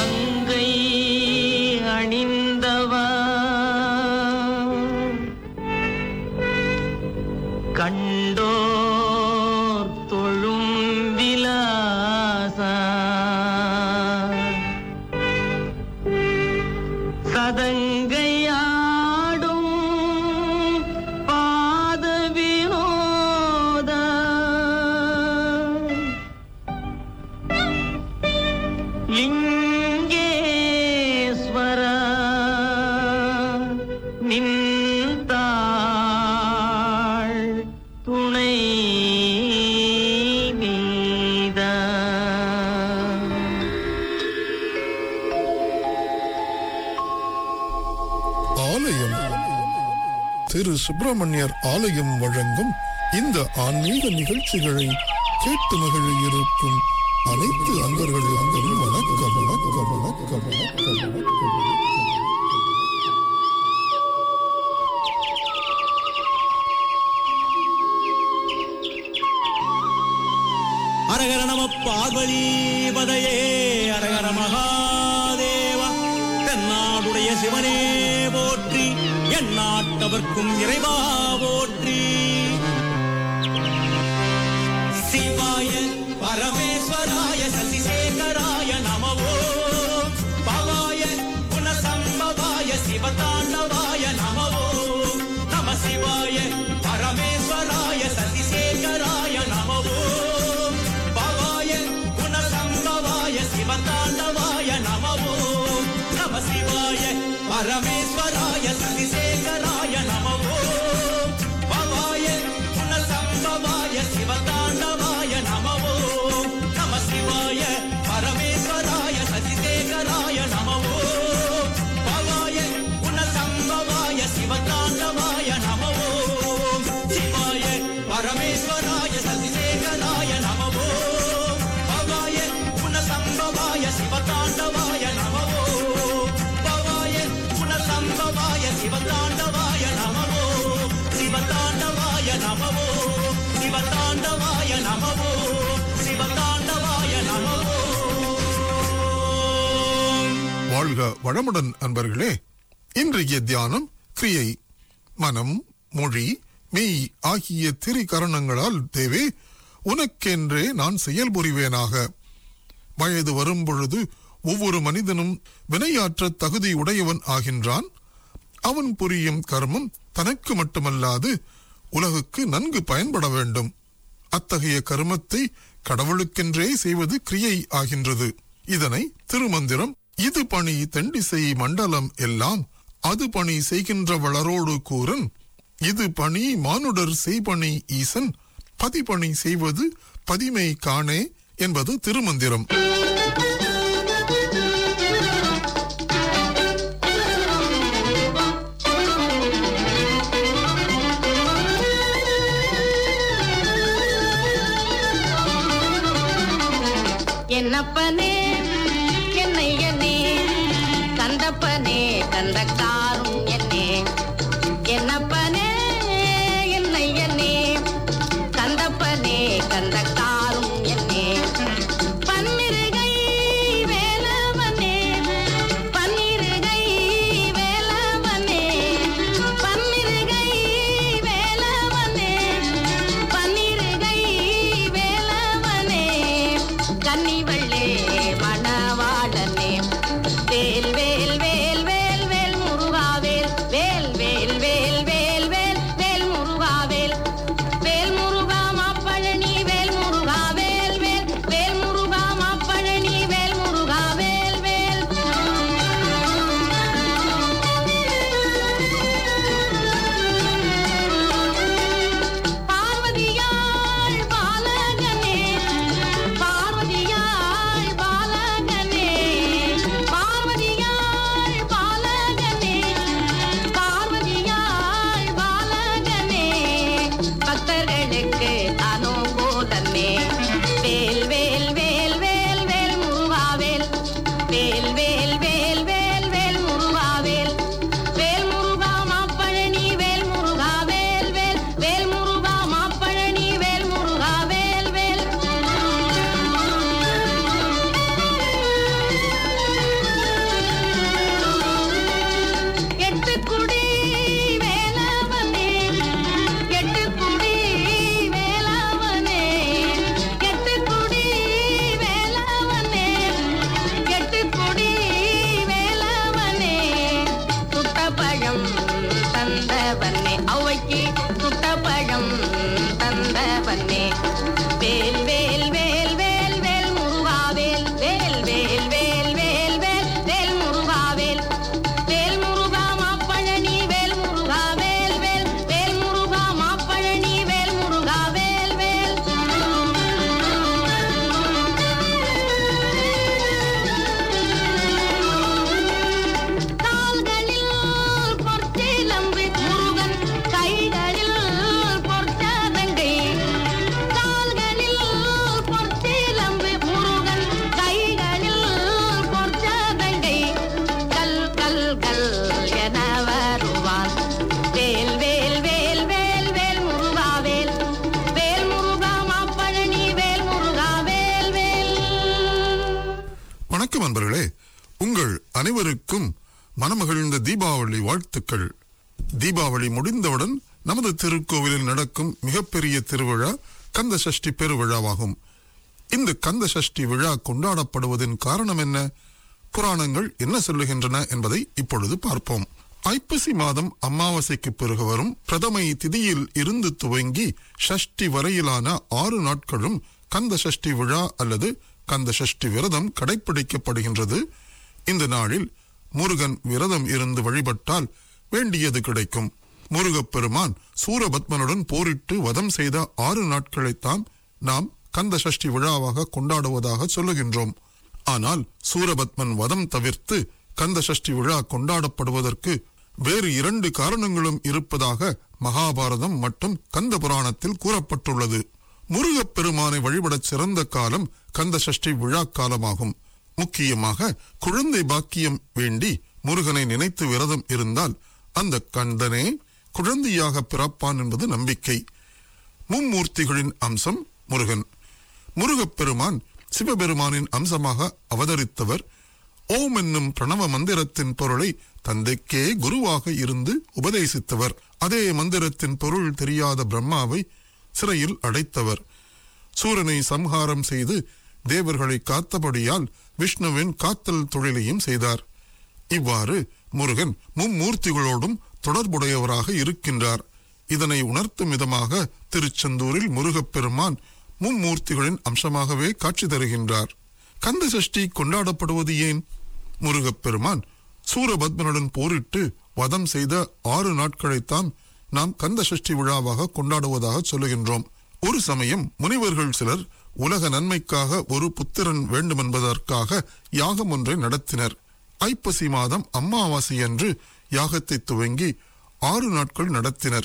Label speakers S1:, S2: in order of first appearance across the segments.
S1: கங்கை அணிந்தவா கண்டோர் தொழும் விலாசா சதங்கையாடும் பாத வினோத லிங்கேஸ்வர நின்றாள் துணை நீதா
S2: ஆலயம் திரு சுப்பிரமணியர் ஆலயம் வழங்கும் இந்த ஆன்மீக நிகழ்ச்சிகளை கேட்டு மகிழ இருக்கும் அனைத்து அன்பர்களுக்கும் வணக்கம் வணக்கம் வணக்கம் வணக்கம் வணக்கம்
S3: அரகர நம பார்வலீபதையே அரகர மகாதேவா தென்னாடுடைய சிவனே போற்றி எந்நாட்டவர்க்கும் இறைவா போற்றி சிவாய பரமேஸ்வராய சசிசேகராய நமவோ பவாய குணசம்பவாய சிவதாண்டவாய நமவோ நம சிவாய பரமேஸ்வராய சசிசேகராய நமவோ பவாய குணசம்பவாய சிவதாண்டவாய நமவோ நம சிவாய பரமேஸ்வராய சசிசேகராய நமவோ பவாய குணசம்பவாய சிவதாண்டவாய நமவோ நம சிவாய பரமேஸ்வராய சசிசேகராய நமவோ பவாய குணசம்பவாய சிவதாண்டவாய நமவோ சிவாய பரமேஸ்வராய சசிசேகராய நமவோ பவாய குணசம்பவாய சிவதாண்டவாய நமவோ பவாய குணசம்பவாய சிவதாண்டவாய நமவோ சிவதாண்டவாய நமவோ சிவதாண்டவாய நமவோ சிவதாண்டவாய நமவோ
S2: வாழ்க வளமுடன் அன்பர்களே இன்றைய தியானம் கிரியை மனம் மொழி மெய் ஆகிய திரிகரணங்களால் தேவே உனக்கென்றே நான் செயல்புரிவேனாக வயது வரும்பொழுது ஒவ்வொரு மனிதனும் வினையாற்ற தகுதி உடையவன் ஆகின்றான் அவன் புரியும் கர்மம் தனக்கு மட்டுமல்லாது உலகுக்கு நன்கு பயன்பட வேண்டும் அத்தகைய கர்மத்தை கடவுளுக்கென்றே செய்வது கிரியை ஆகின்றது இதனை திருமந்திரம் இது பணி தெண்டிசை மண்டலம் எல்லாம் அது பணி செய்கின்றவளரோடு கூறன் இது பணி மானுடர் செய்பணி ஈசன் பதிபணி செய்வது பதிமை காணே என்பது திருமந்திரம்
S4: என்னப்பனே என்னையனே கந்தப்பனே கந்தக்காரும் என்னே என்னப்பனே என்னையனே கந்தப்பனே கந்தக்காரும் என்னே பன்னிருகை வேலவனே பன்னிருகை வேலவனே பன்னிருகை வேலவனே பன்னிருகை வேலவனே கன்னிவள்ளே மணவாளனே வேல் வேல் வேல் வேல் வேல் முருகா
S2: வணக்கம் அன்பர்களே உங்கள் அனைவருக்கும் மனமகிழ்ந்த தீபாவளி வாழ்த்துக்கள் தீபாவளி முடிந்தவுடன் நமது திருக்கோவிலில் நடக்கும் மிகப்பெரிய திருவிழா கந்த சஷ்டி பெருவிழாவாகும் இந்த கந்த சஷ்டி விழா கொண்டாடப்படுவதின் காரணம் என்ன புராணங்கள் என்ன சொல்லுகின்றன என்பதை இப்பொழுது பார்ப்போம் ஐப்பசி மாதம் அமாவாசைக்கு பிறகு வரும் பிரதமை திதியில் இருந்து துவங்கி ஷஷ்டி வரையிலான ஆறு நாட்களும் கந்த சஷ்டி விழா அல்லது கந்த சஷ்டி விரதம் கடைபிடிக்கப்படுகின்றது இந்த நாளில் முருகன் விரதம் இருந்து வழிபட்டால் வேண்டியது கிடைக்கும் முருகப்பெருமான் சூரபத்மனுடன் போரிட்டு வதம் செய்த ஆறு நாட்களைத்தான் நாம் கந்த சஷ்டி விழாவாக கொண்டாடுவதாக சொல்லுகின்றோம் ஆனால் சூரபத்மன் வதம் தவிர்த்து கந்த சஷ்டி விழா கொண்டாடப்படுவதற்கு வேறு இரண்டு காரணங்களும் இருப்பதாக மகாபாரதம் மற்றும் கந்த புராணத்தில் கூறப்பட்டுள்ளது முருகப்பெருமானை வழிபடச் சிறந்த காலம் கந்த சஷ்டி விழா காலமாகும் முக்கியமாக குழந்தை பாக்கியம் வேண்டி முருகனை நினைத்து விரதம் இருந்தால் அந்த கந்தனே குழந்தையாக பிறப்பான் என்பது நம்பிக்கை மும்மூர்த்திகளின் அம்சம் முருகன் முருகப்பெருமான் சிவபெருமானின் அம்சமாக அவதரித்தவர் ஓம் என்னும் பிரணவ மந்திரத்தின் பொருளை தந்தைக்கே குருவாக இருந்து உபதேசித்தவர் அதே மந்திரத்தின் பொருள் தெரியாத பிரம்மாவை சிறையில் அடைத்தவர் சூரனை சம்ஹாரம் செய்து தேவர்களை காத்தபடியால் விஷ்ணுவின் காத்தல் தொழிலையும் செய்தார் இவ்வாறு முருகன் மும்மூர்த்திகளோடும் தொடர்புடையவராக இருக்கின்றார் இதனை உணர்த்தும் விதமாக திருச்செந்தூரில் முருகப்பெருமான் மும்மூர்த்திகளின் அம்சமாகவே காட்சி தருகின்றார் கந்த சஷ்டி கொண்டாடப்படுவது ஏன் முருகப்பெருமான் சூரபத்மனுடன் போரிட்டு வதம் செய்த ஆறு நாட்களைத்தான் நாம் கந்த சஷ்டி விழாவாக கொண்டாடுவதாக சொல்லுகின்றோம் ஒரு சமயம் முனிவர்கள் சிலர் உலக நன்மைக்காக ஒரு புத்திரன் வேண்டுமென்பதற்காக யாகம் ஒன்றை நடத்தினர் ஐப்பசி மாதம் அமாவாசை அன்று யாகத்தை துவங்கி ஆறு நாட்கள் நடத்தினர்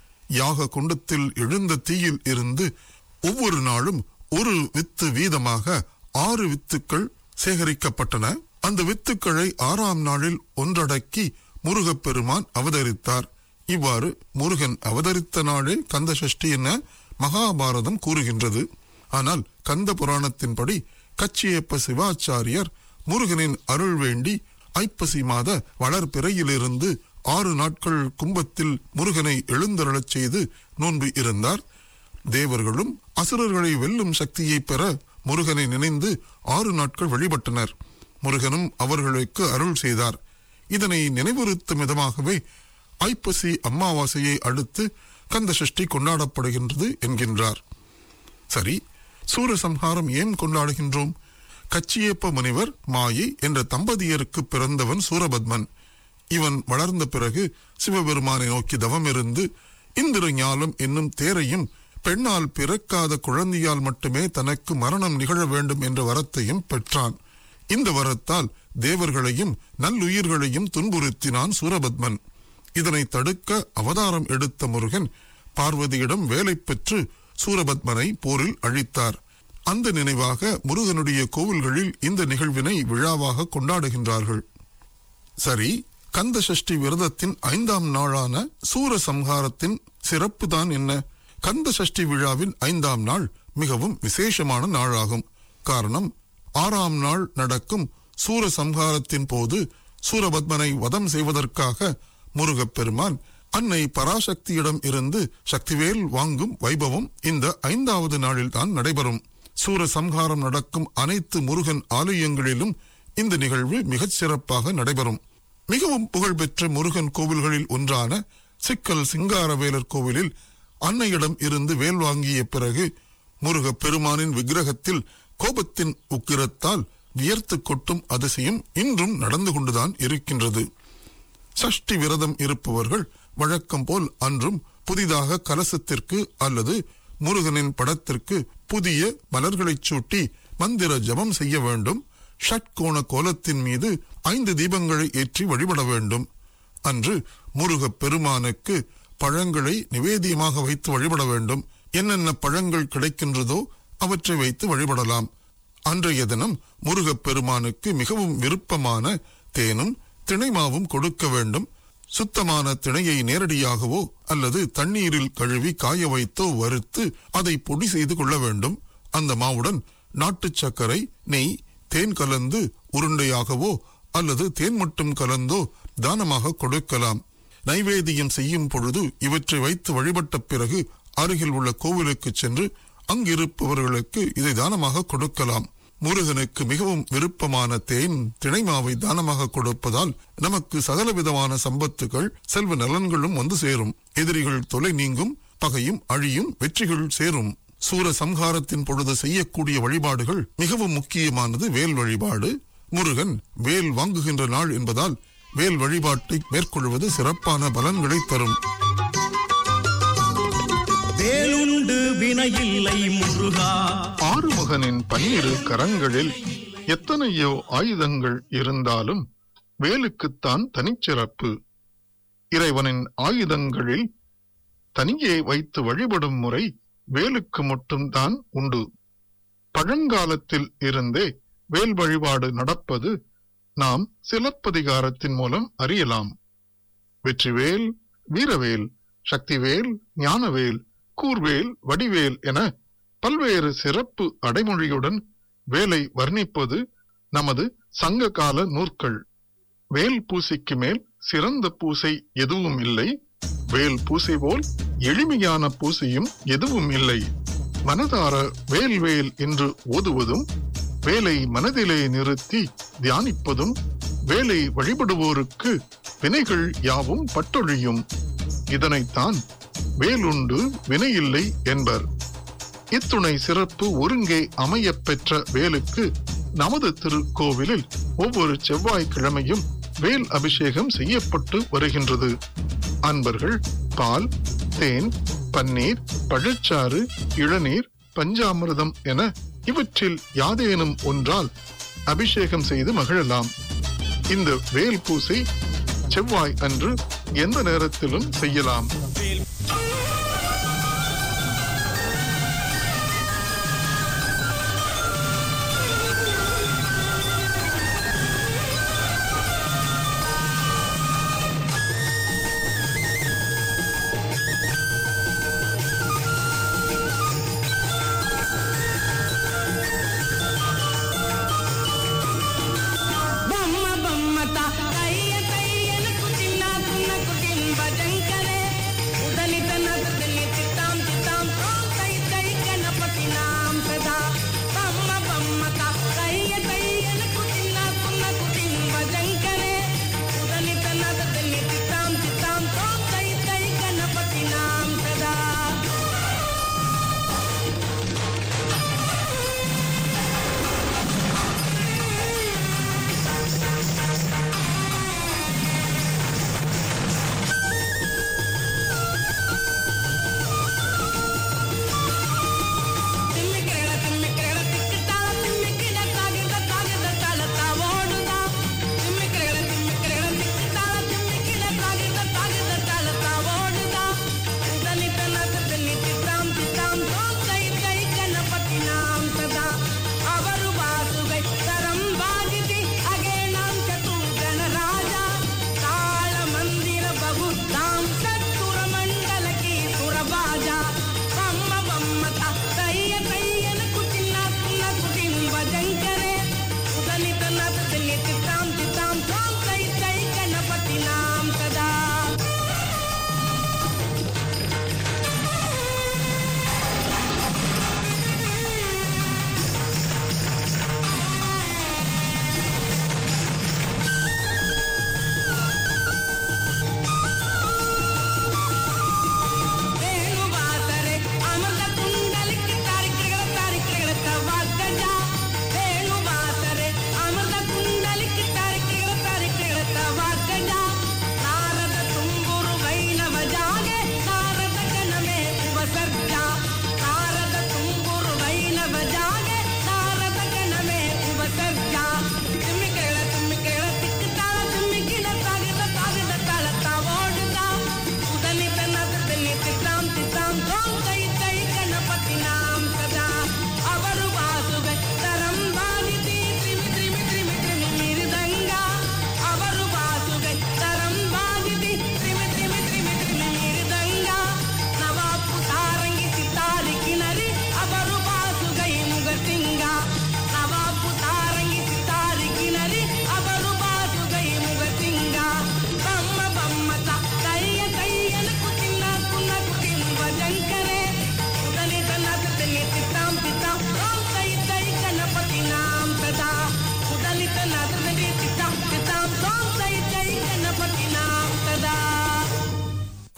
S2: யாக குண்டத்தில் எழுந்த தீயில் இருந்து ஒவ்வொரு நாளும் ஒரு வித்து வீதமாக ஆறு வித்துக்கள் சேகரிக்கப்பட்டன அந்த வித்துக்களை ஆறாம் நாளில் ஒன்றடக்கி முருகப்பெருமான் அவதரித்தார் இவ்வாறு முருகன் அவதரித்த நாளே கந்த சஷ்டி என மகாபாரதம் கூறுகின்றது ஆனால் கந்த புராணத்தின்படி கச்சியப்ப சிவாச்சாரியர் முருகனின் அருள் வேண்டி ஐப்பசி மாத வளர்பிறையிலிருந்து ஆறு நாட்கள் கும்பத்தில் முருகனை எழுந்தருளச் செய்து நோன்பு இருந்தார் தேவர்களும் அசுரர்களை வெல்லும் சக்தியை பெற முருகனை நினைந்து ஆறு நாட்கள் வழிபட்டனர் முருகனும் அவர்களுக்கு அருள் செய்தார் இதனை நினைவுறுத்தும் விதமாகவே ஐப்பசி அமாவாசையை அடுத்து கந்த சஷ்டி கொண்டாடப்படுகின்றது என்கின்றார் சரி சூரசம்ஹாரம் ஏன் கொண்டாடுகின்றோம் கச்சியப்ப முனிவர் மாயை என்ற தம்பதியருக்கு பிறந்தவன் சூரபத்மன் இவன் வளர்ந்த பிறகு சிவபெருமானை நோக்கி தவம் இருந்து இந்திர ஞாலம் என்னும் தேரையும் பெண்ணால் பிறக்காத குழந்தையால் மட்டுமே தனக்கு மரணம் நிகழ வேண்டும் என்ற வரத்தையும் பெற்றான் இந்த வரத்தால் தேவர்களையும் நல்லுயிர்களையும் துன்புறுத்தினான் சூரபத்மன் இதனை தடுக்க அவதாரம் எடுத்த முருகன் பார்வதியிடம் வேலை பெற்று சூரபத்மனை போரில் அழித்தார் அந்த நினைவாக முருகனுடைய கோவில்களில் இந்த நிகழ்வினை விழாவாக கொண்டாடுகின்றார்கள் சரி கந்த சஷ்டி விரதத்தின் ஐந்தாம் நாளான சூர சம்ஹாரத்தின் சிறப்பு தான் என்ன கந்த சஷ்டி விழாவின் ஐந்தாம் நாள் மிகவும் விசேஷமான நாளாகும் காரணம் ஆறாம் நாள் நடக்கும் சூர சம்ஹாரத்தின் போது சூரபத்மனை வதம் செய்வதற்காக முருகப்பெருமான் அன்னை பராசக்தியிடம் இருந்து சக்திவேல் வாங்கும் வைபவம் இந்த ஐந்தாவது நாளில் தான் நடைபெறும் சூர சம்ஹாரம் நடக்கும் அனைத்து முருகன் ஆலயங்களிலும் இந்த நிகழ்வு மிகச் சிறப்பாக நடைபெறும் மிகவும் புகழ்பெற்ற முருகன் கோவில்களில் ஒன்றான சிக்கல் சிங்காரவேலர் கோவிலில் அன்னையிடம் இருந்து வேல் வாங்கிய பிறகு முருகப் பெருமானின் விக்கிரகத்தில் கோபத்தின் உக்கிரத்தால் வியர்த்து கொட்டும் அதிசயம் இன்றும் நடந்து கொண்டுதான் இருக்கின்றது சஷ்டி விரதம் இருப்பவர்கள் வழக்கம் போல் அன்றும் புதிதாக கலசத்திற்கு அல்லது முருகனின் படத்திற்கு புதிய மலர்களைச் சூட்டி மந்திர ஜபம் செய்ய வேண்டும் ஷட்கோண கோலத்தின் மீது ஐந்து தீபங்களை ஏற்றி வழிபட வேண்டும் அன்று முருகப் பெருமானுக்கு பழங்களை நிவேதியமாக வைத்து வழிபட வேண்டும் என்னென்ன பழங்கள் கிடைக்கின்றதோ அவற்றை வைத்து வழிபடலாம் அன்றைய தினம் முருகப் பெருமானுக்கு மிகவும் விருப்பமான தேனும் திணைமாவும் கொடுக்க வேண்டும் சுத்தமான திணையை நேரடியாகவோ அல்லது தண்ணீரில் கழுவி காய வைத்தோ வறுத்து அதை பொடி செய்து கொள்ள வேண்டும் அந்த மாவுடன் நாட்டுச் சர்க்கரை நெய் தேன் கலந்து உருண்டையாகவோ அல்லது தேன் மட்டும் கலந்தோ தானமாக கொடுக்கலாம் நைவேத்தியம் செய்யும் பொழுது இவற்றை வைத்து வழிபட்ட பிறகு அருகில் உள்ள கோவிலுக்கு சென்று அங்கிருப்பவர்களுக்கு இதை தானமாக கொடுக்கலாம் முருகனுக்கு மிகவும் விருப்பமான தேன் திணைமாவை தானமாக கொடுப்பதால் நமக்கு சகலவிதமான சம்பத்துகள் செல்வ நலன்களும் வந்து சேரும் எதிரிகள் தொலை நீங்கும் பகையும் அழியும் வெற்றிகள் சேரும் சூர சம்ஹாரத்தின் பொழுது செய்யக்கூடிய வழிபாடுகள் மிகவும் முக்கியமானது வேல் வழிபாடு முருகன் வேல் வாங்குகின்ற நாள் என்பதால் வேல் வழிபாட்டை மேற்கொள்வது சிறப்பான பலன்களை தரும்
S3: வேலுண்டு வினையில்லை முருகா
S2: ஆறுமுகனின் பன்னிரு கரங்களில் எத்தனையோ ஆயுதங்கள் இருந்தாலும் வேலுக்குத்தான் தனிச்சிறப்பு இறைவனின் ஆயுதங்களில் தனியே வைத்து வழிபடும் முறை வேலுக்கு மட்டும்தான் உண்டு பழங்காலத்தில் இருந்தே வேல் வழிபாடு நடப்பது நாம் சிலப்பதிகாரத்தின் மூலம் அறியலாம் வெற்றிவேல் வீரவேல் சக்திவேல் ஞானவேல் கூர்வேல் வடிவேல் என பல்வேறு சிறப்பு அடைமொழியுடன் வேலை வர்ணிப்பது நமது சங்க கால நூற்கள் வேல் பூசைக்கு மேல் சிறந்த பூசை எதுவும் இல்லை வேல் பூசை போல் எளிமையான பூசையும் எதுவும் இல்லை மனதார வேல் வேல் என்று ஓதுவதும் வேலை மனதிலே நிறுத்தி தியானிப்பதும் வேலை வழிபடுவோருக்கு வினைகள் யாவும் பட்டொழியும் இதனைத்தான் வேலுண்டு வினையில்லை என்பர் இத்துணை சிறப்பு ஒருங்கே அமையப் பெற்ற வேலுக்கு நமது திருக்கோவிலில் ஒவ்வொரு செவ்வாய்க்கிழமையும் வேல் அபிஷேகம் செய்யப்பட்டு வருகின்றது அன்பர்கள் பால் தேன் பன்னீர் பழச்சாறு இளநீர் பஞ்சாமிர்தம் என இவற்றில் யாதேனும் ஒன்றால் அபிஷேகம் செய்து மகிழலாம் இந்த வேல் பூசை செவ்வாய் அன்று எந்த நேரத்திலும் செய்யலாம்
S5: బొమ్మ బొమ్మత కయ్య కయ్యను కుటిన్న కున్న కుటిన్ భజంకరే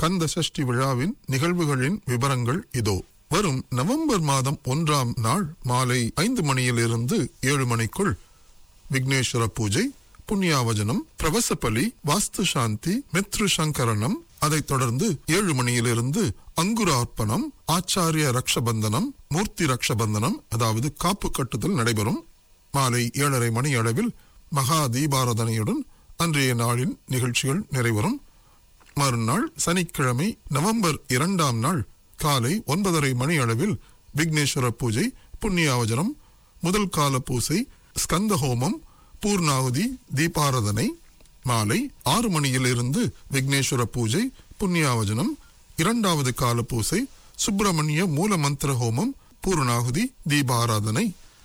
S2: கந்த சஷ்டி விழாவின் நிகழ்வுகளின் விவரங்கள் இதோ வரும் நவம்பர் மாதம் ஒன்றாம் நாள் மாலை ஐந்து மணியிலிருந்து ஏழு மணிக்குள் விக்னேஸ்வர பூஜை புண்ணியாவஜனம் பிரவசபலி வாஸ்து சாந்தி மித்ரு சங்கரணம் அதைத் தொடர்ந்து ஏழு மணியிலிருந்து அங்குரார்ப்பணம் ஆச்சாரிய ரக்ஷபந்தனம் மூர்த்தி ரக்ஷபந்தனம் அதாவது காப்பு கட்டுதல் நடைபெறும் மாலை ஏழரை மணி அளவில் மகா தீபாராதனையுடன் அன்றைய நாளின் நிகழ்ச்சிகள் நிறைவரும் மறுநாள் சனிக்கிழமை நவம்பர் இரண்டாம் நாள் காலை ஒன்பதரை மணி அளவில் விக்னேஸ்வர பூஜை புண்ணியாவஜனம் முதல் கால பூசை ஸ்கந்த ஹோமம் பூர்ணாகுதி தீபாராதனை மாலை ஆறு மணியிலிருந்து விக்னேஸ்வர பூஜை புண்ணியாவஜனம் இரண்டாவது கால பூசை சுப்பிரமணிய மூல மந்திர ஹோமம் பூர்ணாகுதி தீபாராதனை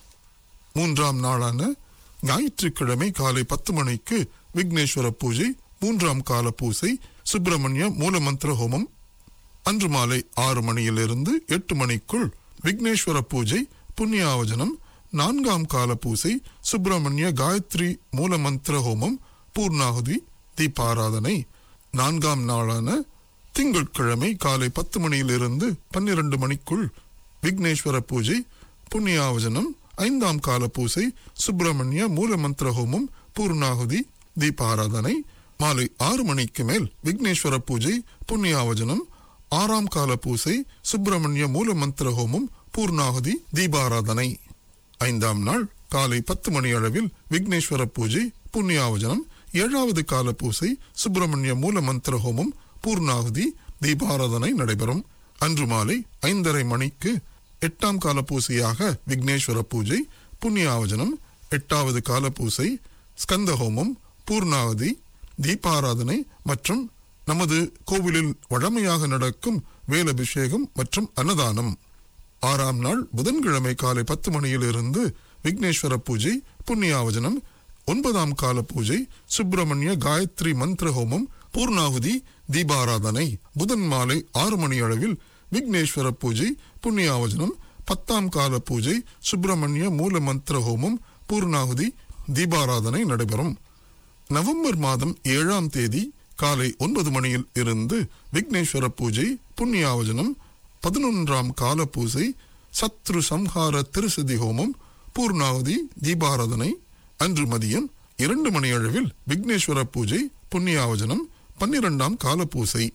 S2: மூன்றாம் நாளான ஞாயிற்றுக்கிழமை காலை பத்து மணிக்கு விக்னேஸ்வர பூஜை மூன்றாம் கால பூசை சுப்பிரமணிய மூலமந்திர ஹோமம் அன்று மாலை ஆறு மணியிலிருந்து எட்டு மணிக்குள் விக்னேஸ்வர பூஜை புண்ணியாவஜனம் நான்காம் கால பூசை சுப்பிரமணிய காயத்ரி மூலமந்திர ஹோமம் பூர்ணாகுதி தீபாராதனை நான்காம் நாளான திங்கட்கிழமை காலை பத்து மணியிலிருந்து பன்னிரண்டு மணிக்குள் விக்னேஸ்வர பூஜை புண்ணியாவஜனம் ஐந்தாம் கால பூசை சுப்பிரமணிய மூலமந்திர ஹோமம் பூர்ணாகுதி தீபாராதனை மாலை ஆறு மணிக்கு மேல் விக்னேஸ்வர பூஜை புண்ணியாவஜனம் ஆறாம் கால பூசை சுப்பிரமணிய மூலமந்திர ஹோமம் பூர்ணாகுதி தீபாராதனை ஐந்தாம் நாள் காலை பத்து மணி அளவில் விக்னேஸ்வர பூஜை புண்ணியாவஜனம் ஏழாவது கால பூசை சுப்பிரமணிய மூல மந்திர ஹோமம் பூர்ணாகுதி தீபாராதனை நடைபெறும் அன்று மாலை ஐந்தரை மணிக்கு எட்டாம் கால பூசையாக விக்னேஸ்வர பூஜை புண்ணியாவஜனம் எட்டாவது கால பூசை ஸ்கந்த ஹோமம் பூர்ணாகுதி தீபாராதனை மற்றும் நமது கோவிலில் வழமையாக நடக்கும் வேலபிஷேகம் மற்றும் அன்னதானம் ஆறாம் நாள் புதன்கிழமை காலை பத்து மணியிலிருந்து விக்னேஸ்வர பூஜை புண்ணியாவஜனம் ஒன்பதாம் கால பூஜை சுப்பிரமணிய காயத்ரி மந்திர ஹோமம் பூர்ணாகுதி தீபாராதனை புதன் மாலை ஆறு மணி அளவில் விக்னேஸ்வர பூஜை புண்ணியாவஜனம் பத்தாம் கால பூஜை சுப்பிரமணிய மூல மந்திர ஹோமம் பூர்ணாகுதி தீபாராதனை நடைபெறும் நவம்பர் மாதம் ஏழாம் தேதி காலை ஒன்பது மணியில் இருந்து விக்னேஸ்வர பூஜை புண்ணியாவஜனம் பதினொன்றாம் கால பூசை சத்ரு சம்ஹார திருசதி ஹோமம் பூர்ணாவதி தீபாராதனை அன்று மதியம் இரண்டு மணி அளவில் விக்னேஸ்வர பூஜை புண்ணியாவஜனம் பன்னிரெண்டாம் கால பூசை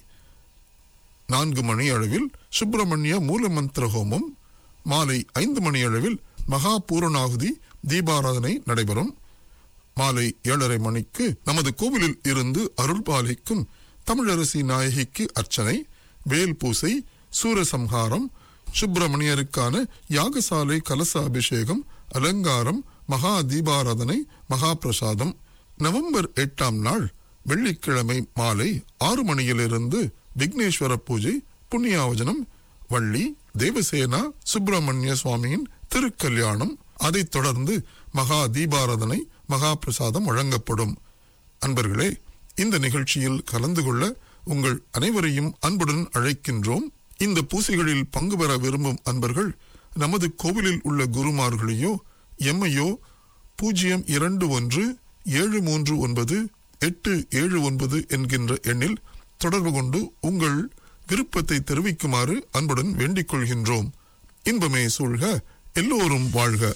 S2: நான்கு மணி அளவில் சுப்பிரமணிய மூலமந்திர ஹோமம் மாலை ஐந்து மணி அளவில் மகா பூரணாகுதி தீபாராதனை நடைபெறும் மாலை ஏழரை மணிக்கு நமது கோவிலில் இருந்து அருள் பாலிக்கும் தமிழரசி நாயகிக்கு அர்ச்சனை வேல் பூசை சூரசம்ஹாரம் சுப்பிரமணியருக்கான யாகசாலை கலச அபிஷேகம் அலங்காரம் மகா தீபாராதனை மகா பிரசாதம் நவம்பர் எட்டாம் நாள் வெள்ளிக்கிழமை மாலை ஆறு மணியிலிருந்து விக்னேஸ்வர பூஜை புண்ணியாவஜனம் வள்ளி தேவசேனா சுப்பிரமணிய சுவாமியின் திருக்கல்யாணம் அதைத் தொடர்ந்து மகா தீபாராதனை மகா பிரசாதம் வழங்கப்படும் அன்பர்களே இந்த நிகழ்ச்சியில் கலந்து கொள்ள உங்கள் அனைவரையும் அன்புடன் அழைக்கின்றோம் இந்த பூசைகளில் பங்கு பெற விரும்பும் அன்பர்கள் நமது கோவிலில் உள்ள குருமார்களையோ எம்மையோ பூஜ்ஜியம் இரண்டு ஒன்று ஏழு மூன்று ஒன்பது எட்டு ஏழு ஒன்பது என்கின்ற எண்ணில் தொடர்பு கொண்டு உங்கள் விருப்பத்தை தெரிவிக்குமாறு அன்புடன் வேண்டிக் கொள்கின்றோம் இன்பமே சூழ்க எல்லோரும் வாழ்க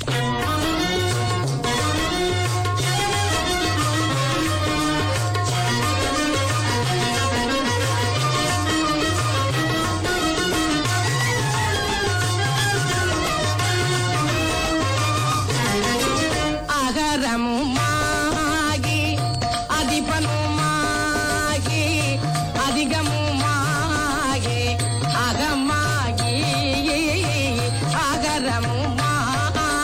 S4: அகரமுமாகி அதிபனுமாகி அதிகமுமாகி அகமாகி அகரமுமாகி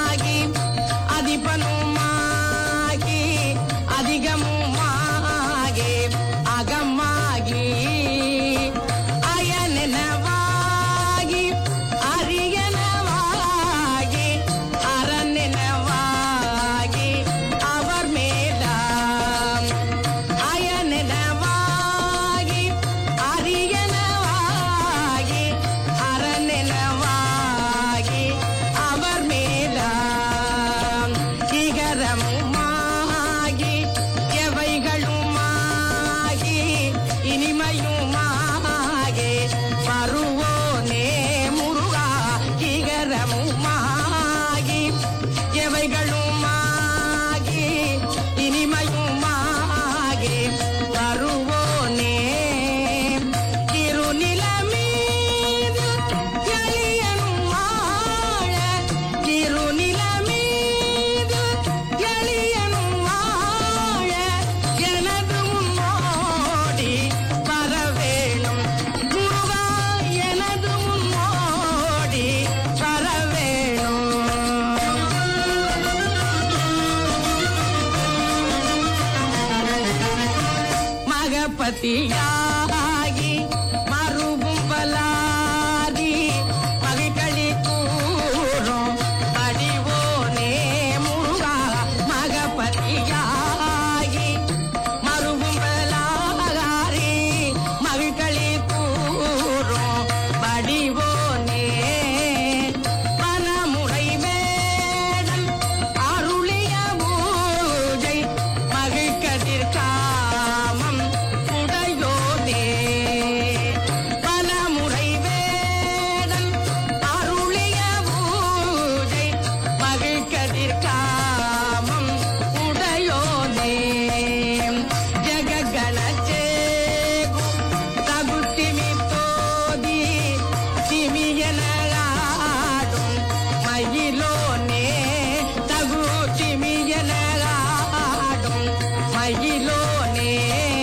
S4: மகபதியாகி மறுபும் பலாதி மகிழ்களி கூறும் படிவோனே முருகா மகபதியாகி மறுபும் பலாரி மகிழ்களி கூறும் படிவோனே பனமுறை வேடன் அருளிய பூஜை மகிழ்கதிர் காமம் உடையோனே பலமுறை வேடன் அருளிய பூஜை மகிழ்கதிர் காமம் உடையோனே ஜககணச்சேகு தகுத்திமி தோதி திமியனகாடும் மயிலோனே தகு திமியனகாடும் மயிலோனே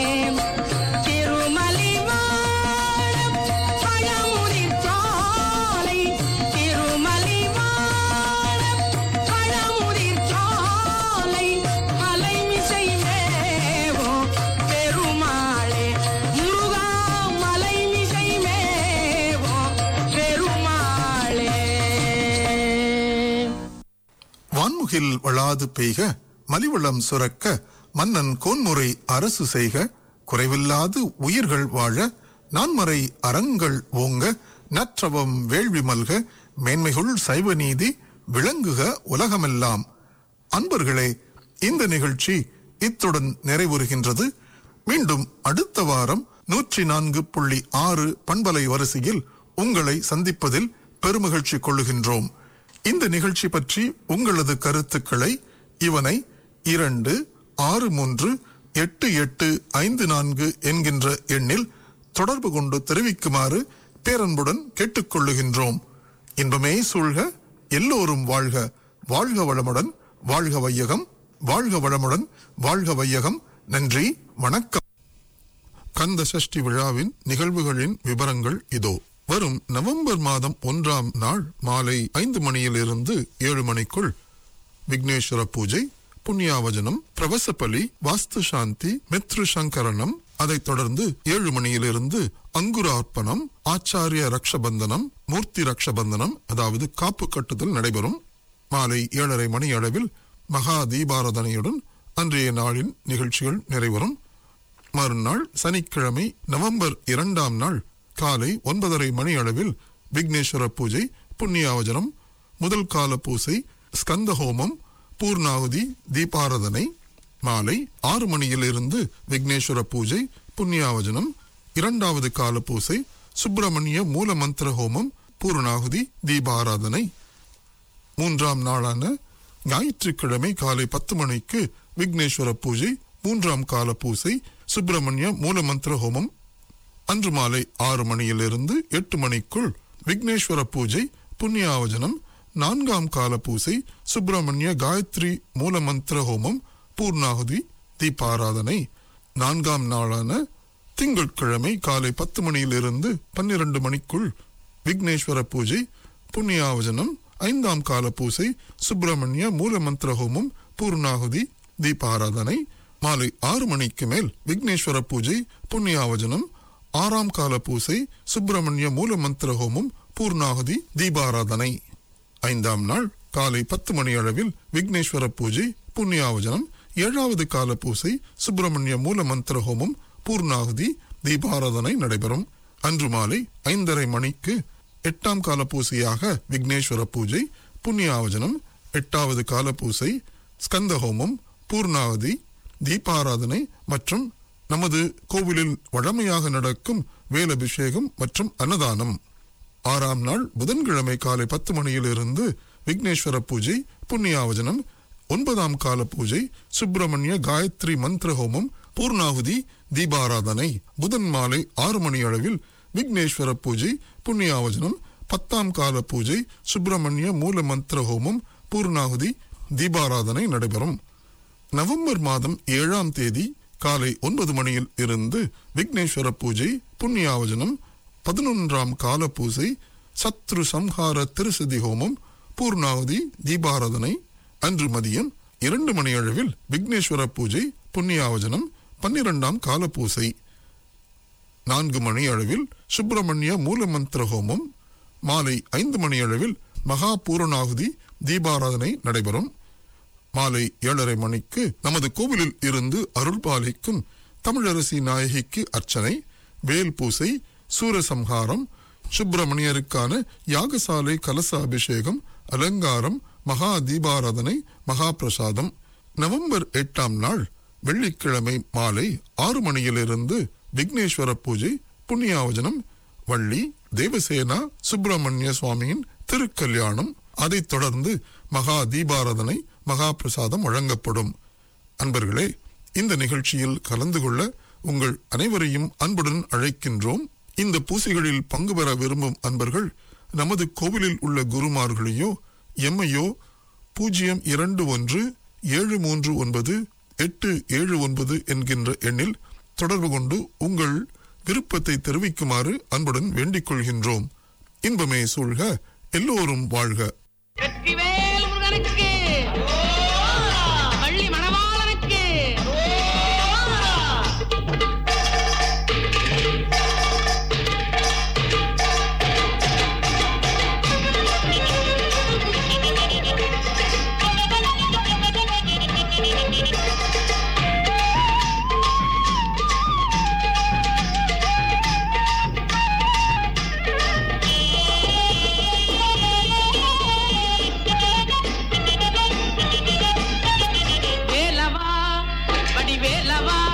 S4: திருமலி வாழும் பழமுதிர் சோலை திருமலி வாழும் பழமுதிர் சோலை மலைமிசை மேவோ பெருமாளே முருகா மலைமிசை மேவோ பெருமாளே
S2: வான்முகில் வளாது பெய்க மலிவளம் சுரக்க மன்னன் கோன்முறை அரசு செய்க குறைவில்லாது உயிர்கள் வாழ நான்மறை அறங்கள் ஓங்க நற்றவம் வேள்வி மல்க மேன்மைகுள் சைவ நீதி விளங்குக உலகமெல்லாம் அன்பர்களே இந்த நிகழ்ச்சி இத்துடன் நிறைவுறுகின்றது மீண்டும் அடுத்த வாரம் நூற்றி நான்கு புள்ளி ஆறு பண்பலை வரிசையில் உங்களை சந்திப்பதில் பெருமகிழ்ச்சி கொள்ளுகின்றோம் இந்த நிகழ்ச்சி பற்றி உங்களது கருத்துக்களை இவனை இரண்டு ஆறு மூன்று எட்டு எட்டு ஐந்து நான்கு என்கின்ற எண்ணில் தொடர்பு கொண்டு தெரிவிக்குமாறு பேரன்புடன் கேட்டுக்கொள்ளுகின்றோம் இன்பமே சூழ்க எல்லோரும் வாழ்க வாழ்க வளமுடன் வாழ்க வையகம் வாழ்க வளமுடன் வாழ்க வையகம் நன்றி வணக்கம் கந்த சஷ்டி விழாவின் நிகழ்வுகளின் விவரங்கள் இதோ வரும் நவம்பர் மாதம் ஒன்றாம் நாள் மாலை ஐந்து மணியிலிருந்து ஏழு மணிக்குள் விக்னேஸ்வர பூஜை புண்ணியாவஜனம் பிரவசபலி வாஸ்து சாந்தி மித்ரு சங்கரணம் அதைத் தொடர்ந்து ஏழு மணியிலிருந்து அங்குரார்ப்பணம் ஆச்சாரிய ரக்ஷபந்தனம் மூர்த்தி ரக்ஷபந்தனம் அதாவது காப்பு கட்டுதல் நடைபெறும் மாலை ஏழரை மணி அளவில் மகா தீபாராதனையுடன் அன்றைய நாளின் நிகழ்ச்சிகள் நிறைவரும் மறுநாள் சனிக்கிழமை நவம்பர் இரண்டாம் நாள் காலை ஒன்பதரை மணி அளவில் விக்னேஸ்வர பூஜை புண்ணியாவஜனம் முதல் கால பூசை ஸ்கந்த ஹோமம் பூர்ணாகுதி தீபாராதனை மாலை ஆறு மணியிலிருந்து விக்னேஸ்வர பூஜை புண்ணியாவஜனம் இரண்டாவது கால பூசை சுப்பிரமணிய மூல மந்திர ஹோமம் பூர்ணாகுதி தீபாராதனை மூன்றாம் நாளான ஞாயிற்றுக்கிழமை காலை பத்து மணிக்கு விக்னேஸ்வர பூஜை மூன்றாம் கால பூசை சுப்பிரமணிய மூலமந்திர ஹோமம் அன்று மாலை ஆறு மணியிலிருந்து எட்டு மணிக்குள் விக்னேஸ்வர பூஜை புண்ணியாவஜனம் நான்காம் கால பூசை சுப்பிரமணிய காயத்ரி மூலமந்திர ஹோமம் பூர்ணாகுதி தீபாராதனை நான்காம் நாளான திங்கட்கிழமை காலை பத்து மணியிலிருந்து பன்னிரண்டு மணிக்குள் விக்னேஸ்வர பூஜை புண்ணியாவஜனம் ஐந்தாம் கால பூசை சுப்பிரமணிய மூலமந்திர ஹோமம் பூர்ணாகுதி தீபாராதனை மாலை ஆறு மணிக்கு மேல் விக்னேஸ்வர பூஜை புண்ணியாவஜனம் ஆறாம் கால பூசை சுப்பிரமணிய மூலமந்திர ஹோமம் பூர்ணாகுதி தீபாராதனை ஐந்தாம் நாள் காலை பத்து மணி அளவில் விக்னேஸ்வர பூஜை புண்ணியாவஜனம் ஏழாவது கால பூசை சுப்பிரமணிய மூல மந்திர ஹோமம் பூர்ணாகுதி தீபாராதனை நடைபெறும் அன்று மாலை ஐந்தரை மணிக்கு எட்டாம் கால பூசையாக விக்னேஸ்வர பூஜை புண்ணியாவஜனம் எட்டாவது கால பூசை ஸ்கந்த ஹோமம் பூர்ணாவதி தீபாராதனை மற்றும் நமது கோவிலில் வழமையாக நடக்கும் வேலபிஷேகம் மற்றும் அன்னதானம் ஆறாம் நாள் புதன்கிழமை காலை பத்து மணியிலிருந்து விக்னேஸ்வர பூஜை புண்ணியாவஜனம் ஒன்பதாம் கால பூஜை சுப்பிரமணிய காயத்ரி மந்திர ஹோமம் பூர்ணாகுதி தீபாராதனை புதன் மாலை ஆறு மணி அளவில் விக்னேஸ்வர பூஜை புண்ணியாவஜனம் பத்தாம் கால பூஜை சுப்பிரமணிய மூல மந்திர ஹோமம் பூர்ணாகுதி தீபாராதனை நடைபெறும் நவம்பர் மாதம் ஏழாம் தேதி காலை ஒன்பது மணியில் இருந்து விக்னேஸ்வர பூஜை புண்ணியாவஜனம் பதினொன்றாம் கால பூசை சத்ரு சம்ஹார திருசதி ஹோமம் பூர்ணாவதி தீபாராதனை அன்று மதியம் இரண்டு மணி அளவில் விக்னேஸ்வர பூஜை புண்ணியாவஜனம் பன்னிரெண்டாம் கால பூசை நான்கு மணி அளவில் சுப்பிரமணிய மூலமந்திர ஹோமம் மாலை ஐந்து மணி அளவில் மகா பூரணாகுதி தீபாராதனை நடைபெறும் மாலை ஏழரை மணிக்கு நமது கோவிலில் இருந்து அருள் பாலிக்கும் தமிழரசி நாயகிக்கு அர்ச்சனை வேல் பூசை சூரசம்ஹாரம் சுப்பிரமணியருக்கான யாகசாலை கலசாபிஷேகம் அலங்காரம் மகா தீபாராதனை மகா பிரசாதம் நவம்பர் எட்டாம் நாள் வெள்ளிக்கிழமை மாலை ஆறு மணியிலிருந்து விக்னேஸ்வர பூஜை புண்ணியாவஜனம் வள்ளி தேவசேனா சுப்பிரமணிய சுவாமியின் திருக்கல்யாணம் அதைத் தொடர்ந்து மகா தீபாராதனை மகா பிரசாதம் வழங்கப்படும் அன்பர்களே இந்த நிகழ்ச்சியில் கலந்து கொள்ள உங்கள் அனைவரையும் அன்புடன் அழைக்கின்றோம் இந்த பூசைகளில் பங்கு பெற விரும்பும் அன்பர்கள் நமது கோவிலில் உள்ள குருமார்களையோ எம்மையோ பூஜ்ஜியம் இரண்டு ஒன்று ஏழு மூன்று ஒன்பது எட்டு ஏழு ஒன்பது என்கின்ற எண்ணில் தொடர்பு கொண்டு உங்கள் விருப்பத்தை தெரிவிக்குமாறு அன்புடன் வேண்டிக் கொள்கின்றோம் இன்பமே சூழ்க எல்லோரும் வாழ்க
S4: வெற்றிவேல் முருகனுக்கு வள்ளி மணவாளனுக்கு வேலவா வடிவேலவா